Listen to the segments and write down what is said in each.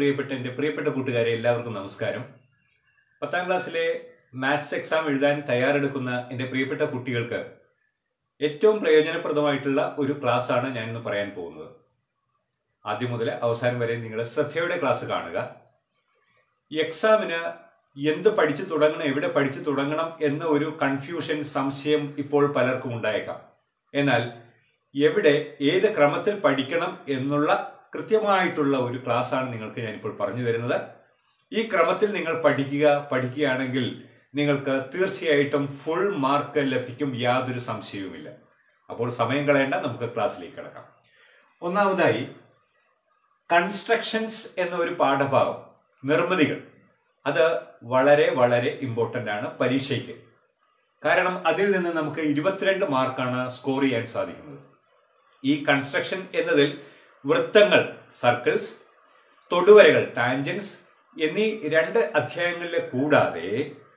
പ്രിയപ്പെട്ട എൻ്റെ പ്രിയപ്പെട്ട കൂട്ടുകാരെ എല്ലാവർക്കും നമസ്കാരം പത്താം ക്ലാസ്സിലെ മാത്സ് എക്സാം എഴുതാൻ തയ്യാറെടുക്കുന്ന എൻ്റെ പ്രിയപ്പെട്ട കുട്ടികൾക്ക് ഏറ്റവും പ്രയോജനപ്രദമായിട്ടുള്ള ഒരു ക്ലാസ് ആണ് ഞാൻ ഇന്ന് പറയാൻ പോകുന്നത് ആദ്യം മുതൽ അവസാനം വരെ നിങ്ങൾ ശ്രദ്ധയോടെ ക്ലാസ് കാണുക ഈ എക്സാമിന് എന്ത് പഠിച്ചു തുടങ്ങണം എവിടെ പഠിച്ചു തുടങ്ങണം എന്ന ഒരു കൺഫ്യൂഷൻ സംശയം ഇപ്പോൾ പലർക്കും ഉണ്ടായേക്കാം എന്നാൽ എവിടെ ഏത് ക്രമത്തിൽ പഠിക്കണം എന്നുള്ള കൃത്യമായിട്ടുള്ള ഒരു ക്ലാസ് ആണ് നിങ്ങൾക്ക് ഞാനിപ്പോൾ പറഞ്ഞു തരുന്നത് ഈ ക്രമത്തിൽ നിങ്ങൾ പഠിക്കുക പഠിക്കുകയാണെങ്കിൽ നിങ്ങൾക്ക് തീർച്ചയായിട്ടും ഫുൾ മാർക്ക് ലഭിക്കും യാതൊരു സംശയവുമില്ല അപ്പോൾ സമയം കളയേണ്ട നമുക്ക് ക്ലാസ്സിലേക്ക് കിടക്കാം ഒന്നാമതായി കൺസ്ട്രക്ഷൻസ് എന്ന ഒരു പാഠഭാഗം നിർമ്മിതികൾ അത് വളരെ വളരെ ഇമ്പോർട്ടൻ്റ് ആണ് പരീക്ഷയ്ക്ക് കാരണം അതിൽ നിന്ന് നമുക്ക് ഇരുപത്തിരണ്ട് മാർക്കാണ് സ്കോർ ചെയ്യാൻ സാധിക്കുന്നത് ഈ കൺസ്ട്രക്ഷൻ എന്നതിൽ വൃത്തങ്ങൾ സർക്കിൾസ് തൊടുവരകൾ ടാൻജൻസ് എന്നീ രണ്ട് അധ്യായങ്ങളിലെ കൂടാതെ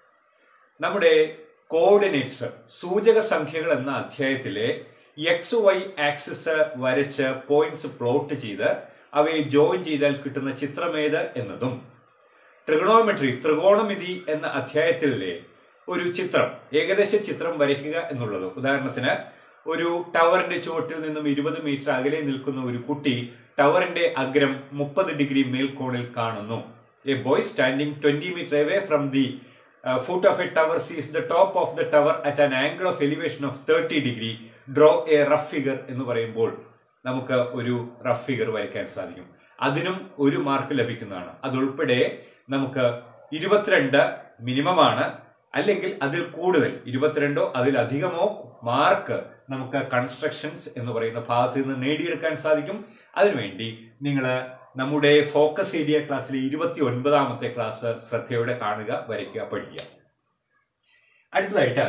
നമ്മുടെ കോർഡിനേറ്റ്സ് സൂചക സംഖ്യകൾ എന്ന അധ്യായത്തിലെ എക്സ് വൈ ആക്സിസ് വരച്ച് പോയിന്റ്സ് പ്ലോട്ട് ചെയ്ത് അവയെ ജോയിൻ ചെയ്താൽ കിട്ടുന്ന ചിത്രമേത് എന്നതും ട്രിഗണോമെട്രി ത്രികോണമിതി എന്ന അധ്യായത്തിലെ ഒരു ചിത്രം ഏകദേശ ചിത്രം വരയ്ക്കുക എന്നുള്ളത് ഉദാഹരണത്തിന് ഒരു ടവറിന്റെ ചുവട്ടിൽ നിന്നും ഇരുപത് മീറ്റർ അകലെ നിൽക്കുന്ന ഒരു കുട്ടി ടവറിന്റെ അഗ്രം മുപ്പത് ഡിഗ്രി മേൽക്കോണിൽ കാണുന്നു a boy standing twenty metre away from the foot of a tower sees the top of the tower at an angle of elevation of thirty degree draw a rough figure എന്ന് പറയുമ്പോൾ നമുക്ക് ഒരു rough figure വരയ്ക്കാൻ സാധിക്കും അതിനും ഒരു mark ലഭിക്കുന്നതാണ് അതുൾപ്പെടെ നമുക്ക് ഇരുപത്തിരണ്ട് മിനിമമാണ് അല്ലെങ്കിൽ അതിൽ കൂടുതൽ ഇരുപത്തിരണ്ടോ അതിലധികമോ മാർക്ക് നമുക്ക് കൺസ്ട്രക്ഷൻസ് എന്ന് പറയുന്ന ഭാഗത്ത് നിന്ന് നേടിയെടുക്കാൻ സാധിക്കും അതിനുവേണ്ടി നിങ്ങൾ നമ്മുടെ ഫോക്കസ് ഏരിയ ക്ലാസ്സിലെ ഇരുപത്തി ഒൻപതാമത്തെ ക്ലാസ് ശ്രദ്ധയോടെ കാണുക വരയ്ക്കുക പഠിക്കുക അടുത്തതായിട്ട്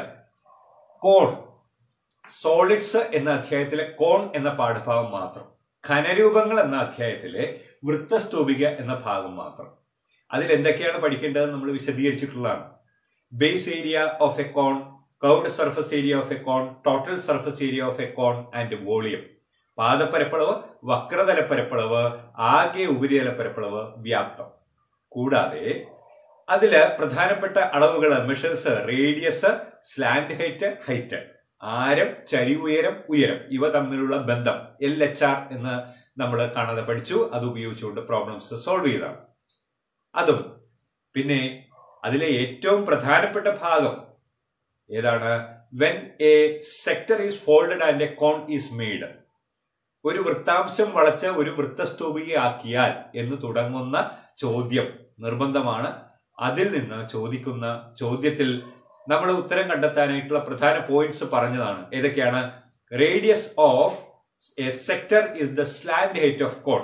കോൺ സോളിഡ്സ് എന്ന അധ്യായത്തിലെ കോൺ എന്ന പാഠഭാഗം മാത്രം ഖനരൂപങ്ങൾ എന്ന അധ്യായത്തിലെ വൃത്തസ്തൂപിക എന്ന ഭാഗം മാത്രം അതിൽ എന്തൊക്കെയാണ് പഠിക്കേണ്ടത് നമ്മൾ വിശദീകരിച്ചിട്ടുള്ളതാണ് base area of a cone curved surface area of a cone total surface area of a cone and volume പാദപ്പരപ്പളവ് വക്രതല പരപ്പളവ് ആകെ ഉപരിതല പരപ്പളവ് വ്യാപ്തം കൂടാതെ അതില് പ്രധാനപ്പെട്ട അളവുകൾ measures radius slant height height ആരം ചരിവുയരം ഉയരം ഇവ തമ്മിലുള്ള ബന്ധം എൽ എച്ച് ആർ എന്ന് നമ്മൾ കാണാതെ പഠിച്ചു അത് ഉപയോഗിച്ചുകൊണ്ട് പ്രോബ്ലംസ് സോൾവ് ചെയ്താണ് അതും പിന്നെ അതിലെ ഏറ്റവും പ്രധാനപ്പെട്ട ഭാഗം ഏതാണ് when a sector is folded and a cone is made ഒരു വൃത്താംശം വളച്ച് ഒരു വൃത്തസ്തൂപികയാക്കിയാൽ എന്ന് തുടങ്ങുന്ന ചോദ്യം നിർബന്ധമാണ് അതിൽ നിന്ന് ചോദിക്കുന്ന ചോദ്യത്തിൽ നമ്മൾ ഉത്തരം കണ്ടെത്താനായിട്ടുള്ള പ്രധാന പോയിന്റ്സ് പറഞ്ഞതാണ് ഏതൊക്കെയാണ് radius of a sector is the slant height of cone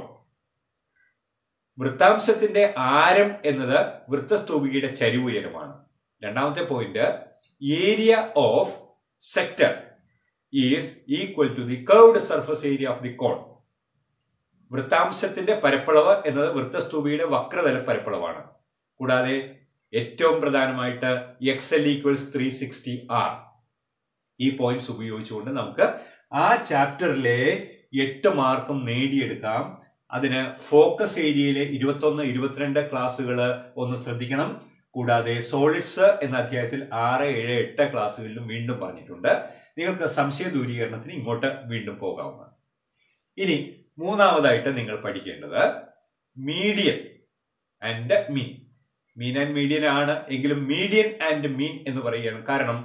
വൃത്താംശത്തിന്റെ ആരം എന്നത് വൃത്തസ്തൂപികയുടെ ചരിവുയരമാണ് രണ്ടാമത്തെ point area of sector is equal to the curved surface area of the cone വൃത്താംശത്തിന്റെ പരപ്പളവ് എന്നത് വൃത്തസ്തൂപിയുടെ വക്രതല പരപ്പളവാണ് കൂടാതെ ഏറ്റവും പ്രധാനമായിട്ട് X L equals three sixty R ഈ പോയിന്റ്സ് ഉപയോഗിച്ചുകൊണ്ട് നമുക്ക് ആ ചാപ്റ്ററിലെ എട്ട് മാർക്കും നേടിയെടുക്കാം അതിന് ഫോക്കസ് ഏരിയയിലെ ഇരുപത്തൊന്ന് ഇരുപത്തിരണ്ട് ക്ലാസ്സുകൾ ഒന്ന് ശ്രദ്ധിക്കണം കൂടാതെ സോളിഡ്സ് എന്ന അധ്യായത്തിൽ ആറ് ഏഴ് എട്ട് ക്ലാസ്സുകളിലും വീണ്ടും പറഞ്ഞിട്ടുണ്ട് നിങ്ങൾക്ക് സംശയ ദൂരീകരണത്തിന് ഇങ്ങോട്ട് വീണ്ടും പോകാവുന്നതാണ് ഇനി മൂന്നാമതായിട്ട് നിങ്ങൾ പഠിക്കേണ്ടത് median and mean mean and median ആണ് എങ്കിലും മീഡിയൻ ആൻഡ് മീൻ എന്ന് പറയുകയാണ് കാരണം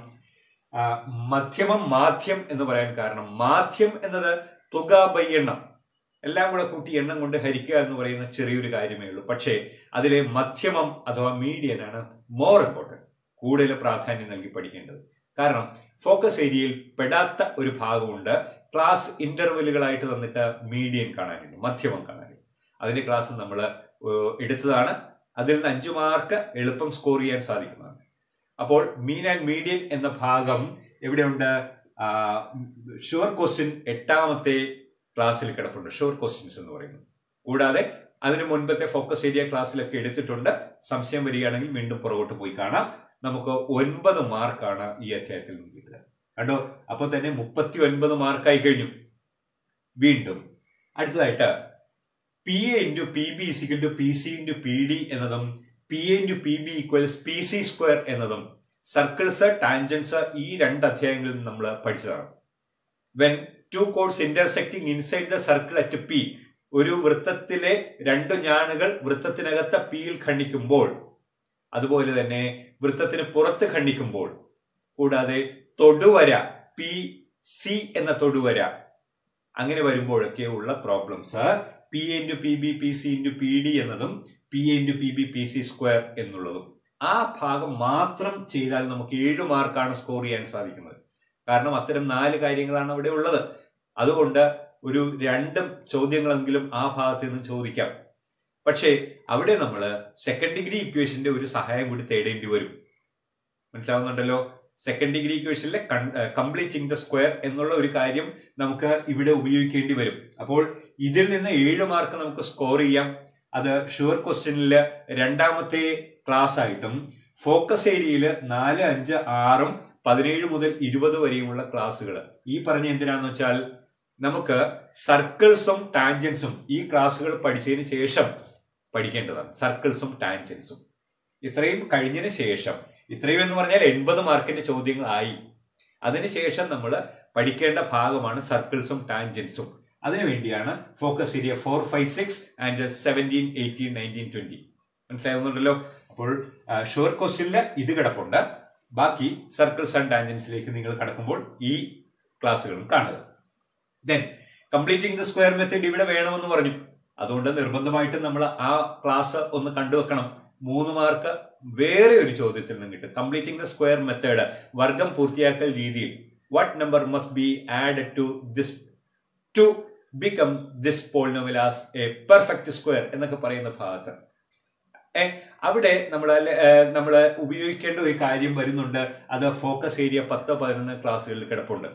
മധ്യമം മാധ്യം എന്ന് പറയാൻ കാരണം മാധ്യം എന്നത് തുക ബൈ എണ്ണം എല്ലാം കൂടെ കൂട്ടി എണ്ണം കൊണ്ട് ഹരിക്കുക എന്ന് പറയുന്ന ചെറിയൊരു കാര്യമേ ഉള്ളൂ പക്ഷേ അതിലെ മധ്യമം അഥവാ മീഡിയൻ ആണ് മോർ ഇമ്പോർട്ടൻറ്റ് കൂടുതൽ പ്രാധാന്യം നൽകി പഠിക്കേണ്ടത് കാരണം ഫോക്കസ് ഏരിയയിൽ പെടാത്ത ഒരു ഭാഗമുണ്ട് ക്ലാസ് ഇന്റർവെല്ലുകളായിട്ട് തന്നിട്ട് മീഡിയൻ കാണാനുണ്ട് മധ്യമം കാണാനുണ്ട് അതിന്റെ ക്ലാസ് നമ്മൾ എടുത്തതാണ് അതിൽ നിന്ന് അഞ്ചു മാർക്ക് എളുപ്പം സ്കോർ ചെയ്യാൻ സാധിക്കുന്നതാണ് അപ്പോൾ മീൻ ആൻഡ് മീഡിയൻ എന്ന ഭാഗം എവിടെയുണ്ട് ഷുവർ ക്വസ്റ്റ്യൻ എട്ടാമത്തെ ക്ലാസ്സിൽ കിടപ്പുണ്ട് ഷുവർ ക്വസ്റ്റ്യൻസ് എന്ന് പറയുന്നത് കൂടാതെ അതിന് മുൻപത്തെ ഫോക്കസ് ഏരിയ ക്ലാസ്സിലൊക്കെ എടുത്തിട്ടുണ്ട് സംശയം വരികയാണെങ്കിൽ വീണ്ടും പുറകോട്ട് പോയി കാണാം നമുക്ക് ഒൻപത് മാർക്കാണ് ഈ അധ്യായത്തിൽ നിന്ന് കിട്ടുക കണ്ടോ അപ്പോൾ തന്നെ മുപ്പത്തി ഒൻപത് മാർക്കായി കഴിഞ്ഞു വീണ്ടും അടുത്തതായിട്ട് P A into P B is equal to P C into P D എന്നതും P A into P B equals P C square എന്നതും സർക്കിൾസ് ടാൻജൻസ് ഈ രണ്ട് അധ്യായങ്ങളിൽ നിന്ന് നമ്മൾ പഠിച്ചതാണ് when two chords intersecting inside the circle at P ഒരു വൃത്തത്തിലെ രണ്ടു ഞാണുകൾ വൃത്തത്തിനകത്ത് പിയിൽ ഖണ്ഡിക്കുമ്പോൾ അതുപോലെ തന്നെ വൃത്തത്തിന് പുറത്ത് ഖണ്ഡിക്കുമ്പോൾ കൂടാതെ തൊടുവര പി സി എന്ന തൊടുവര അങ്ങനെ വരുമ്പോഴൊക്കെ ഉള്ള problems P into P B P C into P D എന്നതും P into P B P C square എന്നുള്ളതും ആ ഭാഗം മാത്രം ചെയ്താൽ നമുക്ക് ഏഴ് മാർക്കാണ് സ്കോർ ചെയ്യാൻ സാധിക്കുന്നത് കാരണം അത്തരം നാല് കാര്യങ്ങളാണ് അവിടെ ഉള്ളത് അതുകൊണ്ട് ഒരു രണ്ട് ചോദ്യങ്ങളെങ്കിലും ആ ഭാഗത്ത് നിന്ന് ചോദിക്കാം പക്ഷേ അവിടെ നമ്മൾ സെക്കൻഡ് ഡിഗ്രി ഇക്വേഷന്റെ ഒരു സഹായം കൂടി തേടേണ്ടി വരും മനസ്സിലാവുന്നുണ്ടല്ലോ സെക്കൻഡ് ഡിഗ്രി ഇക്വേഷനിലെ കംപ്ലീറ്റിംഗ് ദ സ്ക്വയർ എന്നുള്ള ഒരു കാര്യം നമുക്ക് ഇവിടെ ഉപയോഗിക്കേണ്ടി വരും അപ്പോൾ ഇതിൽ നിന്ന് ഏഴ് മാർക്ക് നമുക്ക് സ്കോർ ചെയ്യാം അത് ഷുവർ ക്വസ്റ്റ്യനിൽ രണ്ടാമത്തെ ക്ലാസ് ആയിട്ടും ഫോക്കസ് ഏരിയയിൽ നാല് അഞ്ച് ആറും പതിനേഴ് മുതൽ ഇരുപത് വരെയുമുള്ള ക്ലാസ്സുകൾ ഈ പറഞ്ഞ എന്തിനാന്ന് വെച്ചാൽ നമുക്ക് സർക്കിൾസും ടാൻജൻസും ഈ ക്ലാസ്സുകൾ പഠിച്ചതിന് ശേഷം പഠിക്കേണ്ടതാണ് സർക്കിൾസും ടാൻജൻസും ഇത്രയും കഴിഞ്ഞതിന് ശേഷം ഇത്രയും എന്ന് പറഞ്ഞാൽ എൺപത് മാർക്കിന്റെ ചോദ്യങ്ങളായി അതിനുശേഷം നമ്മൾ പഠിക്കേണ്ട ഭാഗമാണ് സർക്കിൾസും ടാൻജൻസും അതിനുവേണ്ടിയാണ് focus area four five six and seventeen eighteen nineteen twenty മനസ്സിലാവുന്നുണ്ടല്ലോ അപ്പോൾ ഷുവർ ക്വസ്റ്റ്യനിൽ ഇത് കിടപ്പുണ്ട് ബാക്കി സർക്കിൾസ് ആൻഡ് ടാൻജൻസിലേക്ക് നിങ്ങൾ കടക്കുമ്പോൾ ഈ ക്ലാസ്സുകളും കാണുക then completing the square method ഇവിടെ വേണമെന്ന് പറഞ്ഞു അതുകൊണ്ട് നിർബന്ധമായിട്ടും നമ്മൾ ആ ക്ലാസ് ഒന്ന് കണ്ടുവെക്കണം മൂന്ന് മാർക്ക് വേറെ ഒരു ചോദ്യത്തിൽ നിന്ന് കിട്ടും കംപ്ലീറ്റിംഗ് ദ സ്ക്വയർ മെത്തേഡ് വർഗം പൂർത്തിയാക്കൽ രീതിയിൽ what number must be add to this to become this polynomial as a perfect square എന്നൊക്കെ പറയുന്ന ഭാഗത്ത് ഏ അവിടെ നമ്മൾ നമ്മൾ ഉപയോഗിക്കേണ്ട ഒരു കാര്യം വരുന്നുണ്ട് അത് ഫോക്കസ് ഏരിയ പത്ത് പതിനൊന്ന് ക്ലാസ്സുകളിൽ കിടപ്പുണ്ട്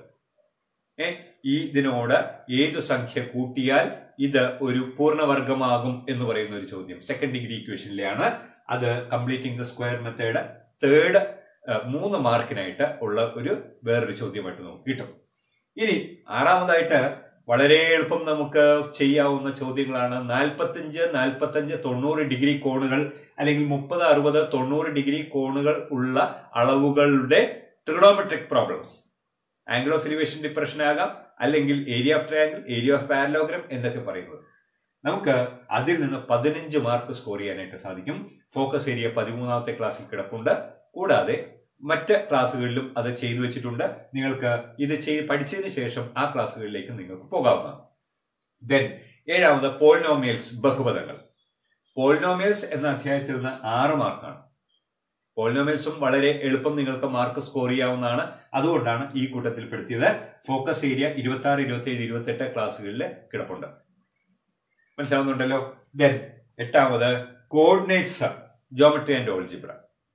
ഏ ഈ ഇതിനോട് ഏതു സംഖ്യ കൂട്ടിയാൽ ഇത് ഒരു പൂർണ്ണവർഗമാകും എന്ന് പറയുന്ന ഒരു ചോദ്യം സെക്കൻഡ് ഡിഗ്രി ഇക്വേഷനിലെയാണ് അത് completing the square method third മൂന്ന് മാർക്കിനായിട്ട് ഉള്ള ഒരു വേറൊരു ചോദ്യമായിട്ട് നമുക്ക് കിട്ടും ഇനി ആറാമതായിട്ട് വളരെ എളുപ്പം നമുക്ക് ചെയ്യാവുന്ന ചോദ്യങ്ങളാണ് നാൽപ്പത്തഞ്ച് നാൽപ്പത്തഞ്ച് തൊണ്ണൂറ് ഡിഗ്രി കോണുകൾ അല്ലെങ്കിൽ മുപ്പത് അറുപത് തൊണ്ണൂറ് ഡിഗ്രി കോണുകൾ ഉള്ള അളവുകളുടെ trigonometric problems angle of elevation depression ആകാം അല്ലെങ്കിൽ area of triangle area of parallelogram എന്നൊക്കെ പറയുന്നത് നമുക്ക് അതിൽ നിന്ന് പതിനഞ്ച് മാർക്ക് സ്കോർ ചെയ്യാനായിട്ട് സാധിക്കും ഫോക്കസ് ഏരിയ പതിമൂന്നാമത്തെ ക്ലാസ്സിൽ കിടപ്പുണ്ട് കൂടാതെ മറ്റ് ക്ലാസ്സുകളിലും അത് ചെയ്തു വെച്ചിട്ടുണ്ട് നിങ്ങൾക്ക് ഇത് ചെയ്ത് പഠിച്ചതിന് ശേഷം ആ ക്ലാസ്സുകളിലേക്ക് നിങ്ങൾക്ക് പോകാവുന്നതാണ് ദെൻ ഏഴാമത് പോളിനോമിയൽസ് ബഹുപദങ്ങൾ പോളിനോമിയൽസ് എന്ന അധ്യായത്തിൽ നിന്ന് ആറ് മാർക്കാണ് പോളിനോമിയൽസും വളരെ എളുപ്പം നിങ്ങൾക്ക് മാർക്ക് സ്കോർ ചെയ്യാവുന്നതാണ് അതുകൊണ്ടാണ് ഈ കൂട്ടത്തിൽ പെടുത്തിയത് ഫോക്കസ് ഏരിയ ഇരുപത്തി ആറ് ഇരുപത്തി ഏഴ് ഇരുപത്തി എട്ട് ക്ലാസ്സുകളിൽ കിടപ്പുണ്ട് മനസ്സിലാവുന്നുണ്ടല്ലോ ദെൻ എട്ടാമത് കോർഡിനേറ്റ്സ് ജോമെട്രി ആൻഡ് ഓൾജിബ്ര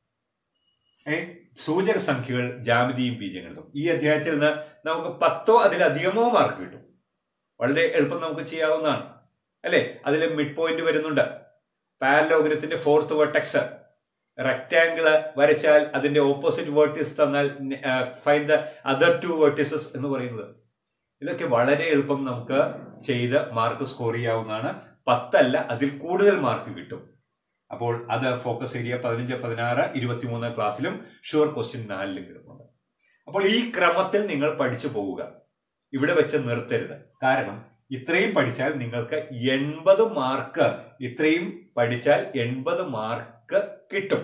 ഏ സൂചക സംഖ്യകൾ ജാമിതിയും ബീജഗണിതവും ഈ അധ്യായത്തിൽ നിന്ന് നമുക്ക് പത്തോ അതിലധികമോ മാർക്ക് കിട്ടും വളരെ എളുപ്പം നമുക്ക് ചെയ്യാവുന്നതാണ് അല്ലെ അതിൽ മിഡ് പോയിന്റ് വരുന്നുണ്ട് പാരലോഗ്രത്തിന്റെ ഫോർത്ത് വെർട്ടെക്സ് റെക്ടാംഗിള് വരച്ചാൽ അതിന്റെ ഓപ്പോസിറ്റ് വേർട്ടിസ് തന്നാൽ find the other two vertices എന്ന് പറയുന്നത് ഇതൊക്കെ വളരെ എളുപ്പം നമുക്ക് ചെയ്ത് മാർക്ക് സ്കോർ ചെയ്യാവുന്നതാണ് പത്തല്ല അതിൽ കൂടുതൽ മാർക്ക് കിട്ടും അപ്പോൾ അത് ഫോക്കസ് ഏരിയ പതിനഞ്ച് പതിനാറ് ഇരുപത്തിമൂന്ന് ക്ലാസ്സിലും ഷുവർ ക്വസ്റ്റ്യൻ നാലിലും കിടപ്പുണ്ട് അപ്പോൾ ഈ ക്രമത്തിൽ നിങ്ങൾ പഠിച്ചു പോവുക ഇവിടെ വെച്ച് നിർത്തരുത് കാരണം ഇത്രയും പഠിച്ചാൽ നിങ്ങൾക്ക് എൺപത് മാർക്ക് ഇത്രയും പഠിച്ചാൽ എൺപത് മാർക്ക് കിട്ടും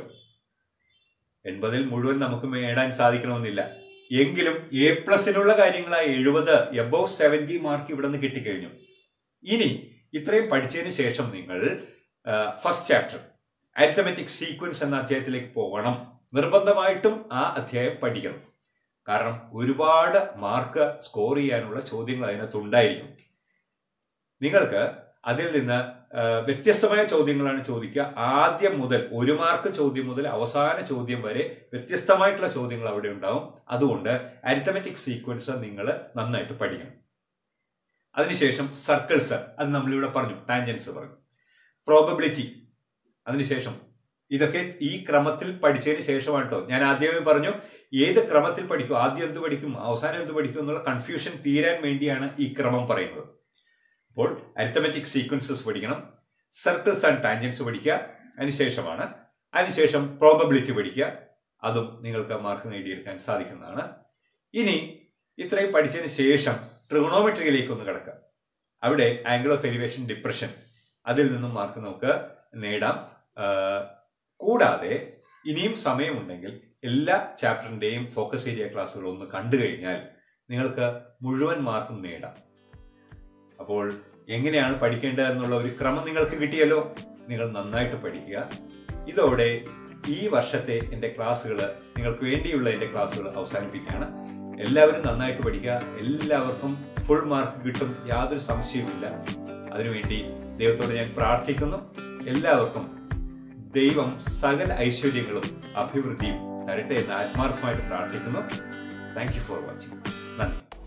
എൺപതിൽ മുഴുവൻ നമുക്ക് നേടാൻ സാധിക്കണമെന്നില്ല എങ്കിലും എ പ്ലസിനുള്ള കാര്യങ്ങളായ എഴുപത് എബോവ് സെവന്റി മാർക്ക് ഇവിടെ നിന്ന് കിട്ടിക്കഴിഞ്ഞു ഇനി ഇത്രയും പഠിച്ചതിന് ശേഷം നിങ്ങൾ ഫസ്റ്റ് ചാപ്റ്റർ അരിത്തമെറ്റിക് സീക്വൻസ് എന്ന അധ്യായത്തിലേക്ക് പോകണം നിർബന്ധമായിട്ടും ആ അധ്യായം പഠിക്കണം കാരണം ഒരുപാട് മാർക്ക് സ്കോർ ചെയ്യാനുള്ള ചോദ്യങ്ങൾ അതിനകത്ത് ഉണ്ടായിരിക്കും നിങ്ങൾക്ക് അതിൽ നിന്ന് വ്യത്യസ്തമായ ചോദ്യങ്ങളാണ് ചോദിക്കുക ആദ്യം മുതൽ ഒരു മാർക്ക് ചോദ്യം മുതൽ അവസാന ചോദ്യം വരെ വ്യത്യസ്തമായിട്ടുള്ള ചോദ്യങ്ങൾ അവിടെ ഉണ്ടാവും അതുകൊണ്ട് അരിത്തമെറ്റിക് സീക്വൻസ് നിങ്ങൾ നന്നായിട്ട് പഠിക്കണം അതിനുശേഷം സർക്കിൾസ് അത് നമ്മളിവിടെ പറഞ്ഞു ടാൻജൻസ് പറഞ്ഞു പ്രോബബിലിറ്റി അതിനുശേഷം ഇതൊക്കെ ഈ ക്രമത്തിൽ പഠിച്ചതിന് ശേഷമാണ് കേട്ടോ ഞാൻ ആദ്യമേ പറഞ്ഞു ഏത് ക്രമത്തിൽ പഠിക്കും ആദ്യം എന്ത് പഠിക്കും അവസാനം എന്ത് പഠിക്കും എന്നുള്ള കൺഫ്യൂഷൻ തീരാൻ വേണ്ടിയാണ് ഈ ക്രമം പറയുന്നത് അപ്പോൾ അരിത്തമെറ്റിക് സീക്വൻസസ് പഠിക്കണം സർക്കിൾസ് ആൻഡ് ടാൻജൻസ് പഠിക്കുക അതിനുശേഷമാണ് അതിനുശേഷം പ്രോബബിലിറ്റി പഠിക്കുക അതും നിങ്ങൾക്ക് മാർക്ക് നേടിയെടുക്കാൻ സാധിക്കുന്നതാണ് ഇനി ഇത്രയും പഠിച്ചതിന് ശേഷം ട്രിഗണോമെട്രിയിലേക്ക് ഒന്ന് കിടക്കുക അവിടെ ആംഗിൾ ഓഫ് എലിവേഷൻ ഡിപ്രഷൻ അതിൽ നിന്നും മാർക്ക് നമുക്ക് നേടാം ആ, കൂടാതെ ഇനിയും സമയമുണ്ടെങ്കിൽ എല്ലാ ചാപ്റ്ററിന്റെയും ഫോക്കസ് ഏരിയ ക്ലാസ്സുകൾ ഒന്ന് കണ്ടു കഴിഞ്ഞാൽ നിങ്ങൾക്ക് മുഴുവൻ മാർക്കും നേടാം അപ്പോൾ എങ്ങനെയാണ് പഠിക്കേണ്ടത് എന്നുള്ള ഒരു ക്രമം നിങ്ങൾക്ക് കിട്ടിയല്ലോ നിങ്ങൾ നന്നായിട്ട് പഠിക്കുക ഇതോടെ ഈ വർഷത്തെ എൻ്റെ ക്ലാസ്സുകൾ നിങ്ങൾക്ക് വേണ്ടിയുള്ള എൻ്റെ ക്ലാസ്സുകൾ അവസാനിപ്പിക്കുകയാണ് എല്ലാവരും നന്നായിട്ട് പഠിക്കുക എല്ലാവർക്കും ഫുൾ മാർക്ക് കിട്ടും യാതൊരു സംശയവുമില്ല അതിനുവേണ്ടി ദൈവത്തോട് ഞാൻ പ്രാർത്ഥിക്കുന്നു എല്ലാവർക്കും ദൈവം സകല ഐശ്വര്യങ്ങളും അഭിവൃദ്ധിയും തരട്ടെ എന്ന് ആത്മാർത്ഥമായിട്ട് പ്രാർത്ഥിക്കുന്നു താങ്ക് യു ഫോർ വാച്ചിങ് നന്ദി